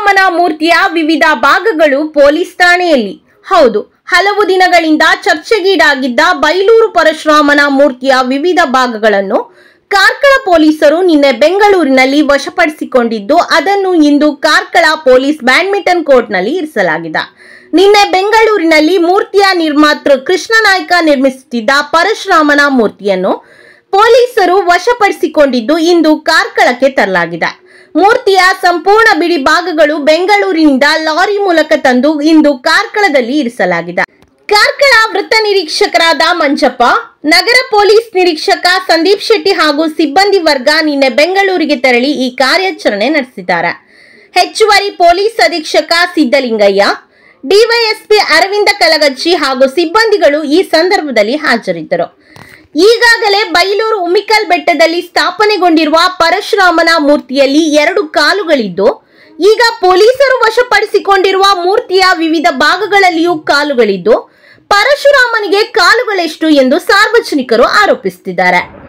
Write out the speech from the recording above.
ಪರಶುರಾಮನ ಮೂರ್ತಿಯ ವಿವಿಧ ಭಾಗಗಳು ಪೊಲೀಸ್ ಠಾಣೆಯಲ್ಲಿ ಹೌದು ಹಲವು ದಿನಗಳಿಂದ ಚರ್ಚೆಗೀಡಾಗಿದ್ದ ಬೈಲೂರು ಪರಶುರಾಮನ ಮೂರ್ತಿಯ ವಿವಿಧ ಭಾಗಗಳನ್ನು ಕಾರ್ಕಳ ಪೊಲೀಸರು ನಿನ್ನೆ ಬೆಂಗಳೂರಿನಲ್ಲಿ ವಶಪಡಿಸಿಕೊಂಡಿದ್ದು ಅದನ್ನು ಇಂದು ಕಾರ್ಕಳ ಪೊಲೀಸ್ ಬ್ಯಾಡ್ಮಿಂಟನ್ ಕೋರ್ಟ್ನಲ್ಲಿ ಇರಿಸಲಾಗಿದೆ ನಿನ್ನೆ ಬೆಂಗಳೂರಿನಲ್ಲಿ ಮೂರ್ತಿಯ ನಿರ್ಮಾತೃ ಕೃಷ್ಣನಾಯ್ಕ ನಿರ್ಮಿಸುತ್ತಿದ್ದ ಪರಶುರಾಮನ ಮೂರ್ತಿಯನ್ನು ಪೊಲೀಸರು ವಶಪಡಿಸಿಕೊಂಡಿದ್ದು ಇಂದು ಕಾರ್ಕಳಕ್ಕೆ ತರಲಾಗಿದೆ ಮೂರ್ತಿಯ ಸಂಪೂರ್ಣ ಬಿಡಿ ಭಾಗಗಳು ಬೆಂಗಳೂರಿನಿಂದ ಲಾರಿ ಮೂಲಕ ತಂದು ಇಂದು ಕಾರ್ಕಳದಲ್ಲಿ ಇರಿಸಲಾಗಿದೆ ಕಾರ್ಕಳ ವೃತ್ತ ನಿರೀಕ್ಷಕರಾದ ಮಂಜಪ್ಪ ನಗರ ಪೊಲೀಸ್ ನಿರೀಕ್ಷಕ ಸಂದೀಪ್ ಶೆಟ್ಟಿ ಹಾಗೂ ಸಿಬ್ಬಂದಿ ವರ್ಗ ನಿನ್ನೆ ಬೆಂಗಳೂರಿಗೆ ತೆರಳಿ ಈ ಕಾರ್ಯಾಚರಣೆ ನಡೆಸಿದ್ದಾರೆ ಹೆಚ್ಚುವರಿ ಪೊಲೀಸ್ ಅಧೀಕ್ಷಕ ಸಿದ್ದಲಿಂಗಯ್ಯ ಡಿವೈಎಸ್ಪಿ ಅರವಿಂದ ಕಲಗಜ್ಜಿ ಹಾಗೂ ಸಿಬ್ಬಂದಿಗಳು ಈ ಸಂದರ್ಭದಲ್ಲಿ ಹಾಜರಿದ್ದರು ಈಗಾಗಲೇ ಬೈಲೂರು ಉಮಿಕಲ್ ಬೆಟ್ಟದಲ್ಲಿ ಸ್ಥಾಪನೆಗೊಂಡಿರುವ ಪರಶುರಾಮನ ಮೂರ್ತಿಯಲ್ಲಿ ಎರಡು ಕಾಲುಗಳಿದ್ದು ಈಗ ಪೊಲೀಸರು ವಶಪಡಿಸಿಕೊಂಡಿರುವ ಮೂರ್ತಿಯ ವಿವಿಧ ಭಾಗಗಳಲ್ಲಿಯೂ ಕಾಲುಗಳಿದ್ದು ಪರಶುರಾಮನಿಗೆ ಕಾಲುಗಳೆಷ್ಟು ಎಂದು ಸಾರ್ವಜನಿಕರು ಆರೋಪಿಸುತ್ತಿದ್ದಾರೆ